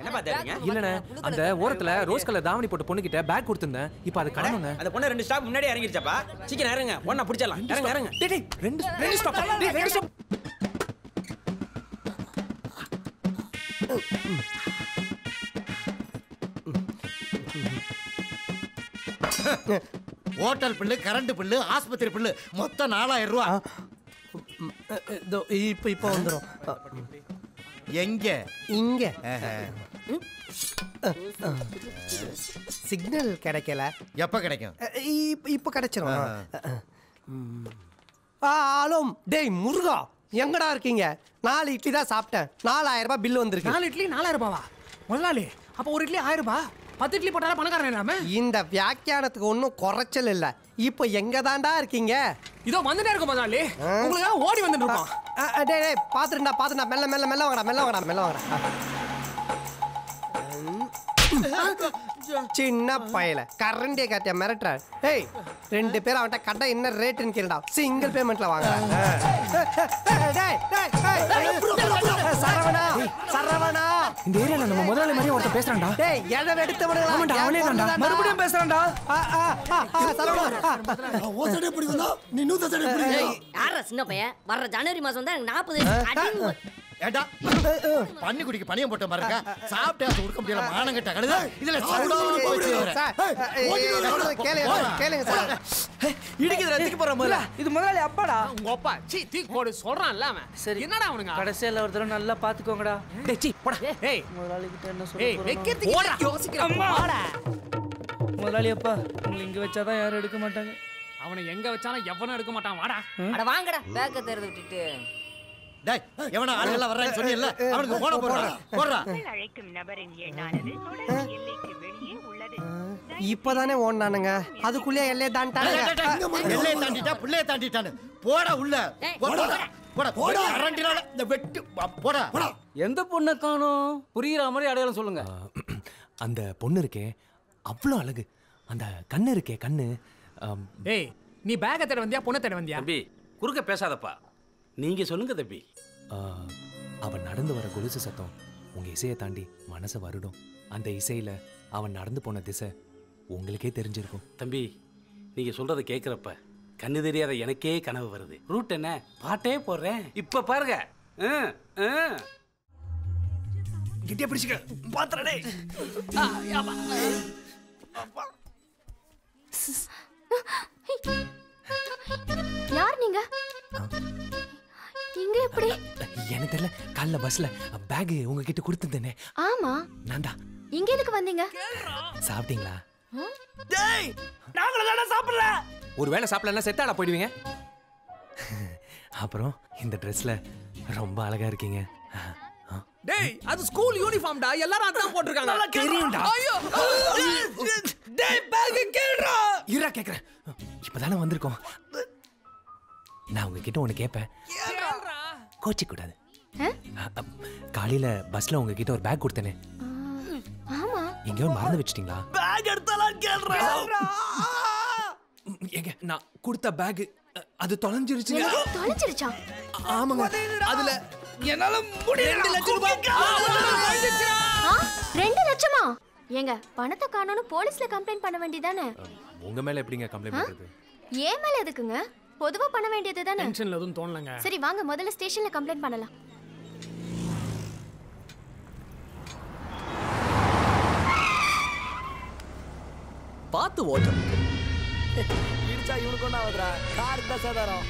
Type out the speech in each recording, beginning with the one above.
என்னப்பா தேடுங்க இல்லண்ணே அந்த ஓரத்துல ரோஸ் கலர் தாவணி போட்ட பொண்ணுகிட்ட பேக் கொடுத்திருந்தேன் இப்போ அது கடனுங்க அந்த பொண்ணு ரெண்டு ஸ்டாப் முன்னாடி இறங்கிருச்சாப்பா சீக்கிரம் இறங்க ஒண்ணா பிடிச்சிடலாம் இறங்க இறங்க டேய் டேய் ரெண்டு ரெண்டு ஸ்டாப் டேய் ரெண்டு stop hotel bill current bill ஆஸ்பத்திரி பில்லு மொத்தம் நாலாயிரம் ரூபா இதோ இப்போ இப்போ வந்துடும் எங்க இங்க ஆஹா. சிக்னல் கிடைக்கல எப்ப கிடைக்கும் அ, இப்ப இப்போ கிடைச்சிரும் ஆ ஹலோ டேய் முருகா எங்கடா இருக்கீங்க நாலு இட்லி தான் சாப்பிட்டேன் நாலாயிரம் ரூபாய் பில் வந்திருக்கு நாலு இட்லி நாலாயிரம் ரூபாவா முதலாளி அப்போ ஒரு இட்லி ஆயிரம் ரூபாய் பத்து இட்லி போட்டாலும் பணக்காரன் இல்லாம இந்த வியாக்கியானத்துக்கு ஒன்றும் குறைச்சல் இல்லை இப்போ எங்க தாண்டா இருக்கீங்க இதோ வந்துட்டே இருக்கும் முதலாளி உங்களுக்காக ஓடி வந்துட்டு இருக்கோம் அ, அ, டேய் டேய் பாத்துருண்டா பாத்துருண்டா மெல்ல மெல்ல மெல்ல வாங்கடா மெல்ல வாங்கடா மெல்ல வாங்கடா சின்ன பயல கரண்டிய காட்டிய மிரட்டுற ஏய் ரெண்டு பேரும் அவன்கிட்ட கடை என்ன ரேட்டுன்னு கேளுடா சிங்கிள் பேமெண்ட்ல வாங்க டேய் டேய் டேய் சரவணா சரவணா இந்த ஏரியால நம்ம முதலாளி மாதிரி ஒருத்தன் பேசுறான்டா டேய் எதை எடுத்து விடுங்களா ஆமாண்டா, அவனே தான்டா. மறுபடியும் பேசுறான்டா. ஆ ஆ ஆ, ஆ சரவணா ஆ, ஏய், யார்ரா சின்ன பையன் வர்ற ஜனவரி மாசம் தான் எனக்கு நாற்பது வயசு அடிங்க. ஏடா பண்ணி குடிக்க பணியம் போட்ட மாதிரி இருக்கா சாப்பிட்டு அது கொடுக்க முடியல மானம் கட்ட கழுத இதுல சவுடாம போச்சு வேற. சார் ஏய், ஏய், நான் சொல்றதை கேளுங்க சார், கேளுங்க சார் இடிக்குது ரத்திக்கு போற முதல்ல இது முதலாளி அப்பாடா உங்க அப்பா சீ தூக்கி போடு சொல்றான்ல அவன் சரி. என்னடா அவனுங்க கடைசியில் ஒரு தடவை நல்லா பார்த்துக்கோங்கடா டேய் சீ போடா ஏய் முதலாளி கிட்ட என்ன ஏய் சொல்ல வைக்கிறதுக்கு யோசிக்கிறேன் வாடா. முதலாளி அப்பா உங்களை இங்க வச்சாதான் யாரும் எடுக்க மாட்டாங்க அவனை எங்க வச்சாலும் எவனும் எடுக்க மாட்டான் வாடா அட வாங்கடா பேக்க திறந்து விட்டுட்டு டேய் எவனா ஆள் எல்லாம் வர்றான்னு சொன்னீல்ல அவனுக்கு போன போடுறா போடுறா அழைக்கும் நபரின் எண்ணானது தொடர்பு எல்லைக்கு வெளியே உள்ளது இப்பதானே ஓடினானுங்க அதுக்குள்ளே எல்லையே தாண்டானுங்க எல்லையை தாண்டிட்டா பிள்ளைய தாண்டிட்டான்னு போடா உள்ள ஏய், போடா போடா போடா அரண்டினால இந்த வெட்டு போடா போடா எந்த பொண்ணை காணும் புரியுற மாதிரி அடையாளம் சொல்லுங்க அந்த பொண்ணு இருக்கே அவ்வளோ அழகு அந்த கண்ணு இருக்கே கண்ணு ஆம், ஏய் நீ பேக்க தேட வந்தியா பொண்ணை தேட வந்தியா தம்பி குறுக்க பேசாதப்பா நீங்க சொல்லுங்க தம்பி ஆ, அவன் நடந்து வர கொலுசு சத்தம் உங்க இசையை தாண்டி மனசை வருடும் அந்த இசையில அவன் நடந்து போன திசை உங்களுக்கே தெரிஞ்சிருக்கும் தம்பி நீங்க சொல்றத கேக்குறப்ப கண்ணு தெரியாத எனக்கே கனவு வருது ரூட் என்ன பாட்டே போடுறேன் இப்ப பாருங்க ஆ, ஆ. கிட்டியா பிடிச்சிக்க பாத்திரடே யார் நீங்க இங்க எப்படி எனக்கு தெரியல காலைல பஸ்ல பேக் உங்ககிட்ட கொடுத்துருந்தேனே ஆமா நான் தான் இங்க எதுக்கு வந்தீங்க சாப்பிட்டீங்களா டேய் நாங்கள தானே சாப்பிடல ஒரு வேளை சாப்பிடலன்னா செத்தாடா போயிடுவீங்க அப்புறம் இந்த ட்ரெஸ்ல ரொம்ப அழகா இருக்கீங்க ஆ. டேய் அது ஸ்கூல் யூனிஃபார்ம்டா எல்லாரும் அதான் போட்டிருக்காங்க தெரியும்டா. ஐயோ டேய் பேக் கேளுடா இருடா கேக்குறேன் இப்பதானே வந்திருக்கோம் நான் உங்ககிட்ட ஒண்ணு கேட்பேன் கோச்சிக்க கூடாது ஆ? காலையில பஸ்ல உங்ககிட்ட ஒரு பேக் கொடுத்தேனே ஆமா எங்கேயோ மறந்து வச்சிட்டீங்களா பேக் எடுத்தாலாம் கேளுடா எங்க நான் கொடுத்த பேக் அது தொலைஞ்சிருச்சுங்க தொலைஞ்சிருச்சா ஆமாங்க அதுல என்னால முடியல ரெண்டு லட்சம் ரூபாய் ஆ? ரெண்டு லட்சமா ஏங்க பணத்தை காணோம்னு போலீஸ்ல கம்ப்ளைண்ட் பண்ண வேண்டியதானே உங்க மேல எப்படிங்க கம்ப்ளைண்ட் பண்றது ஏன் மேல எதுக்குங்க பொதுவா பண்ண வேண்டியது தானே டென்ஷன்ல எதுவும் தோணலங்க சரி வாங்க முதல்ல ஸ்டேஷன்ல கம்ப்ளைண்ட் பண்ணலாம் பார்த்து ஓட்டம் இடிச்சா இவனுக்கு ஒன்றா ஆகுதுடா காருக்கு தான் சேதாரம்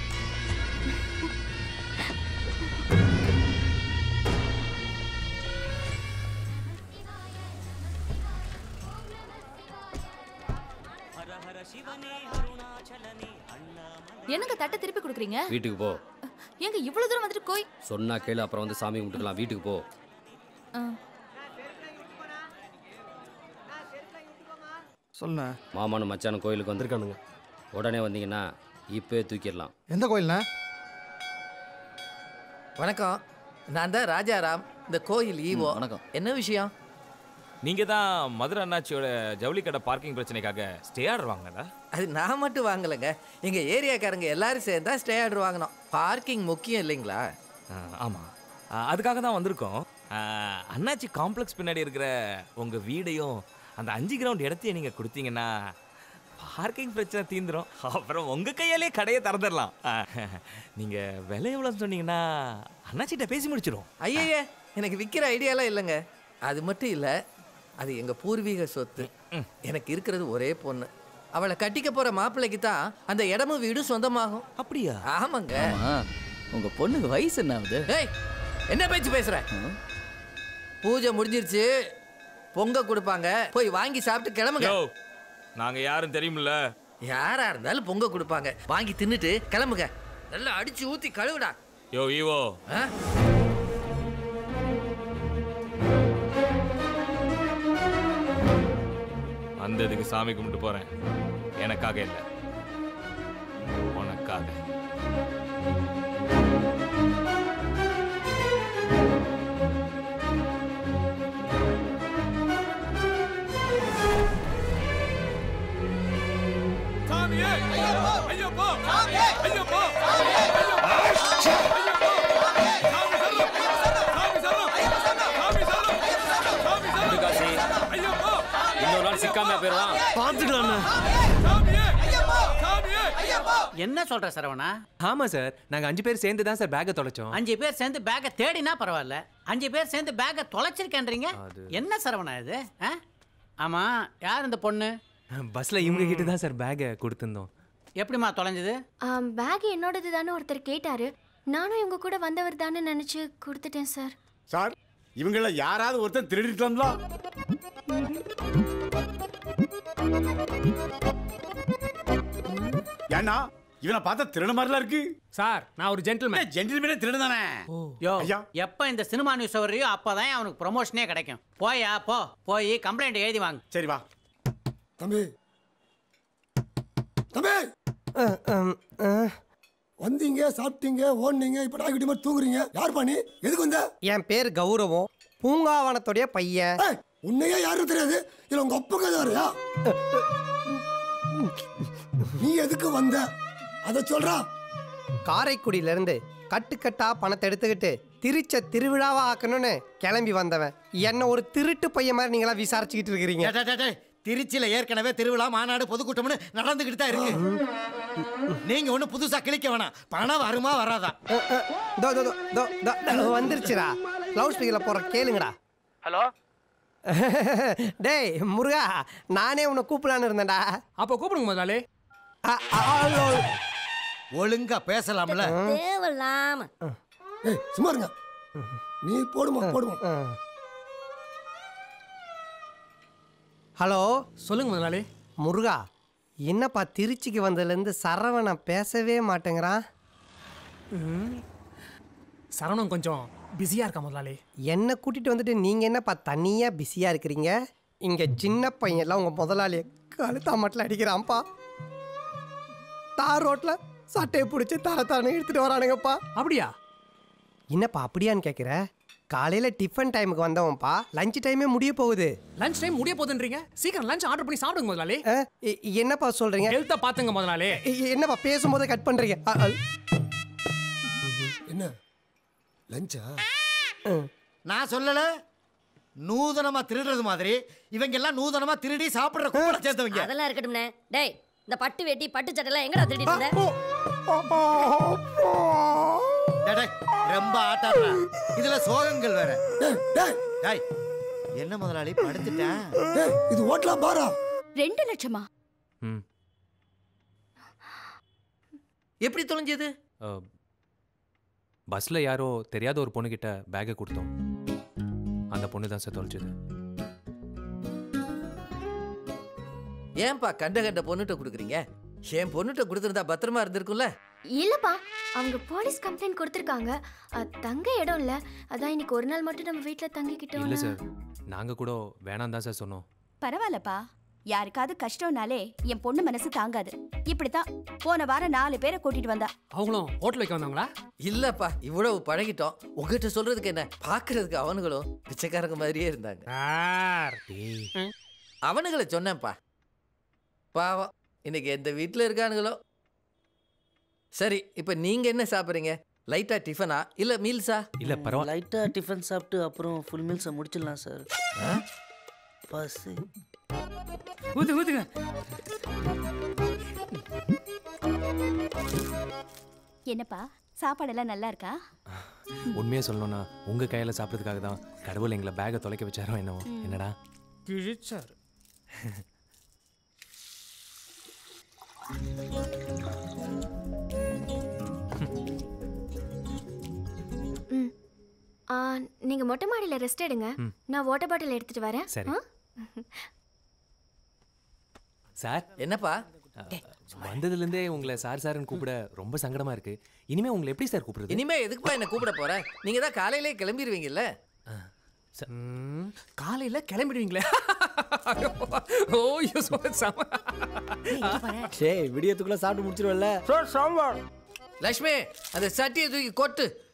என்னங்க தட்டை திருப்பி கொடுக்குறீங்க வீட்டுக்கு போ ஏங்க இவ்வளவு தூரம் வந்துட்டு கோய் சொன்னா கேளு அப்புறம் வந்து சாமி கும்பிட்டுக்கலாம் வீட்டுக்கு போ சொல்லுண்ணே மாமானு மச்சானு கோயிலுக்கு வந்திருக்கானுங்க உடனே வந்தீங்கன்னா இப்பவே தூக்கிடலாம் எந்த கோயில்ண்ணே வணக்கம் நான் தான் ராஜாராம் இந்த கோயில் ஈவோ வணக்கம் என்ன விஷயம் நீங்க தான் மதுரை அண்ணாச்சியோட ஜவுளி கடை பார்க்கிங் பிரச்சனைக்காக ஸ்டே ஆர்டர் வாங்கினதா அது நான் மட்டும் வாங்கலைங்க எங்க ஏரியாக்காரங்க எல்லாரும் சேர்ந்தா ஸ்டே ஆர்டர் வாங்கினோம் பார்க்கிங் முக்கியம் இல்லைங்களா ஆமா ஆ, அதுக்காக தான் வந்திருக்கோம் ஆ, அண்ணாச்சி காம்ப்ளெக்ஸ் பின்னாடி இருக்கிற உங்க வீடையும் அந்த அஞ்சு கிரவுண்ட் இடத்தையும் நீங்க கொடுத்தீங்கன்னா பார்க்கிங் பிரச்சனை தீந்துரும் அப்புறம் உங்க கையாலே கடையை திறந்துடலாம் ஆ, நீங்க விலை எவ்வளோன்னு சொன்னீங்கன்னா அண்ணாச்சிட்ட பேசி முடிச்சிடும் ஐயய்ய எனக்கு விற்கிற ஐடியாலாம் இல்லைங்க அது மட்டும் இல்லை அது எங்க பூர்வீக சொத்து எனக்கு இருக்கிறது ஒரே பொண்ணு அவளை கட்டிக்க போற மாப்பிள்ளைக்கு தான் அந்த இடமும் வீடும் சொந்தமாகும் அப்படியா ஆமாங்க ஆமா உங்க பொண்ணுக்கு வயசு என்ன ஆகுது ஏய் என்ன பேச்சு பேசுற பூஜை முடிஞ்சிருச்சு பொங்க கொடுப்பாங்க போய் வாங்கி சாப்பிட்டு கிளம்புங்க யோ நாங்க யாரும் தெரியுமில்ல யாரா இருந்தாலும் பொங்க கொடுப்பாங்க வாங்கி தின்னுட்டு கிளம்புங்க நல்லா அடிச்சு ஊத்தி கழுவுடா யோ ஈவோ ஆ? அந்த இதுக்கு சாமி கும்பிட்டு போறேன் எனக்காக இல்லை உனக்காக காசி இன்னொரு நாள் சிக்காம போயிடலாம் என்ன சொல்ற சரவணா ஆமா சார் நாங்க அஞ்சு பேர் சேர்ந்து தான் சார் பேக்கை தொலைச்சோம் அஞ்சு பேர் சேர்ந்து பேக்கை தேடினா பரவாயில்ல அஞ்சு பேர் சேர்ந்து பேக்கை தொலைச்சிருக்கேன்றீங்க என்ன சரவணா இது ஆ? ஆமா யார் இந்த பொண்ணு பஸ்ல இவங்க கிட்ட தான் சார் பேக்கை கொடுத்துருந்தோம் எப்படிம்மா தொலைஞ்சது பேக் என்னோடது தானே ஒருத்தர் கேட்டாரு நானும் இவங்க கூட வந்தவர் தானே நினைச்சு கொடுத்துட்டேன் சார் சார் இவங்கள யாராவது ஒருத்தன் திருடிட்டோம்ல ஏன்னா இவனை பார்த்தா திருட மாதிரிலாம் இருக்கு சார் நான் ஒரு ஜென்டில்மேன் ஜென்டில்மேனே திருடுதானே யோ ஐயா. எப்ப இந்த சினிமா நியூஸ் வரையோ அப்பதான் அவனுக்கு ப்ரொமோஷனே கிடைக்கும் போயா போ போய் கம்ப்ளைண்ட் எழுதி வாங்க சரி வா தம்பி தம்பி வந்தீங்க சாப்பிட்டீங்க ஓடுனீங்க இப்போ நாய்க்குட்டி மாதிரி தூங்குறீங்க யார் பண்ணி எதுக்கு வந்த என் பேர் கௌரவம் பூங்காவனத்துடைய பையன் உன்னையே யாரும் தெரியாது இல்லை உங்க அப்பா கதை வரையா நீ எதுக்கு வந்த அதை சொல்றா காரைக்குடியில இருந்து கட்டுக்கட்டா பணத்தை எடுத்துக்கிட்டு திருச்ச திருவிழாவா ஆக்கணும்னு கிளம்பி வந்தவன் என்ன ஒரு திருட்டு பையன் மாதிரி நீங்களா விசாரிச்சுக்கிட்டு இருக்கிறீங்க டேய், டேய், டேய், திருச்சியில ஏற்கனவே திருவிழா மாநாடு பொதுக்கூட்டம்னு நடந்துகிட்டு தான் இருக்கு நீங்க ஒண்ணு புதுசா கிளிக்க வேணாம் பணம் வருமா வராதா தோ தோ தோ தோ தோ வந்துருச்சுடா லவுட் ஸ்பீக்கர்ல போற கேளுங்கடா ஹலோ டேய் முருகா நானே உன்னை கூப்பிடலான்னு இருந்தேன்டா அப்போ கூப்பிடுங்க முதலாளி ஒழுங்கா பேசலாம்ல தேவையில்லாம ஏய் சும்மா இருங்க நீ போடுமா போடுமா ஹலோ சொல்லுங்க முதலாளி முருகா என்னப்பா திருச்சிக்கு வந்ததுலேருந்து சரவணன் பேசவே மாட்டேங்கிறான் சரவணன் கொஞ்சம் பிஸியா இருக்கா முதலாளி என்னை கூட்டிட்டு வந்துட்டு நீங்க என்னப்பா தனியா பிஸியா இருக்கிறீங்க இங்க சின்ன பையன்லாம் உங்க முதலாளிய கழுத்தா மட்டும் அடிக்கிறான்ப்பா தார் ரோட்ல சட்டையை பிடிச்சி தர தரன்னு எடுத்துட்டு வரானுங்கப்பா அப்படியா என்னப்பா அப்படியான்னு கேட்குற காலையில டிஃபன் டைமுக்கு வந்தவன்ப்பா லஞ்ச் டைமே முடிய போகுது லஞ்ச் டைம் முடிய போகுதுன்றீங்க சீக்கிரம் லஞ்ச் ஆர்டர் பண்ணி சாப்பிடுங்க முதலாளி என்னப்பா சொல்றீங்க ஹெல்த்தை பாத்துங்க முதலாளி என்னப்பா பேசும்போது கட் பண்றீங்க அ, அ. என்ன லஞ்சா நான் சொல்லல நூதனமா திருடுறது மாதிரி இவங்க எல்லாம் நூதனமா திருடி சாப்பிடுற கூட சேர்ந்தவங்க அதெல்லாம் இருக்கட்டும்னே டேய் இந்த பட்டு வேட்டி பட்டு சட்டைலாம் எங்கடா திருடிட்டு இருந்த டேய், டேய், ரொம்ப ஆட்டாடுறா இதுல சோகங்கள் வேற டேய் என்ன முதலாளி படுத்துட்டேன் இது ஓட்டலாம் பாரா ரெண்டு லட்சமா ம் எப்படி தொலைஞ்சது பஸ்ஸில் யாரோ தெரியாத ஒரு பொண்ணுக்கிட்ட பேக்கை கொடுத்தோம் அந்த பொண்ணு தான் சார் தொலைச்சது ஏன்பா கண்ட கண்ட பொண்ணுகிட்ட கொடுக்குறீங்க என் பொண்ணுகிட்ட கொடுத்துருந்தா பத்திரமா இருந்திருக்கும்ல இல்லப்பா அவங்க போலீஸ் கம்ப்ளைண்ட் கொடுத்துருக்காங்க அ, தங்க இடம் இல்ல அதான் இன்னைக்கு ஒரு நாள் மட்டும் நம்ம வீட்ல இல்லை தங்கிக்கிட்டோம் சார் நாங்கள் கூட வேணாம் தான் சார் சொன்னோம் பரவாயில்லப்பா யாருக்காவது கஷ்டம்னாலே என் பொண்ணு மனசு தாங்காது இப்படித்தான் போன வாரம் நாலு பேரை கூட்டிட்டு வந்தா அவங்களும் ஹோட்டல் வைக்க வந்தாங்களா இல்லப்பா இவ்வளவு பழகிட்டோம் உங்ககிட்ட சொல்றதுக்கு என்ன பாக்குறதுக்கு அவனுங்களும் பிச்சைக்காரங்க மாதிரியே இருந்தாங்க அவனுங்களை சொன்னேன்ப்பா பாவம் இன்னைக்கு எந்த வீட்டில் இருக்கானுங்களோ சரி இப்போ நீங்க என்ன சாப்பிட்றீங்க லைட்டா டிஃபனா இல்ல மீல்ஸா இல்ல பரவாயில்ல லைட்டா டிஃபன் சாப்பிட்டு அப்புறம் ஃபுல் மீல்ஸை முடிச்சிடலாம் சார் பஸ் ஊத்து ஊத்துங்க என்னப்பா சாப்பாடெல்லாம் நல்லா இருக்கா உண்மையா சொல்லணும்னா உங்க கையில சாப்பிட்றதுக்காக தான் கடவுள் எங்களை பேக்கை தொலைக்க வச்சாரோ என்னவோ என்னடா கிழிச்சார் ம் ஆ, நீங்க மொட்டை மாடியில ரெஸ்ட் எடுங்க ம். நான் வாட்டர் பாட்டில் எடுத்துட்டு வரேன் சரி. ஆ? சார் என்னப்பா வந்ததுல இருந்தே உங்களை சார் சார்னு கூப்பிட ரொம்ப சங்கடமா இருக்கு இனிமே உங்களை எப்படி சார் கூப்பிடுறது இனிமே எதுக்குப்பா என்ன கூப்பிட போற நீங்க தான் காலையிலே கிளம்பிடுவீங்கல்ல காலையில கிளம்பிடுவீங்களே ஓ யூ செம சே விடியத்துக்குள்ள சாப்பிட்டு முடிச்சிருவல்ல லக்ஷ்மி அந்த சட்டியை தூக்கி கொட்டு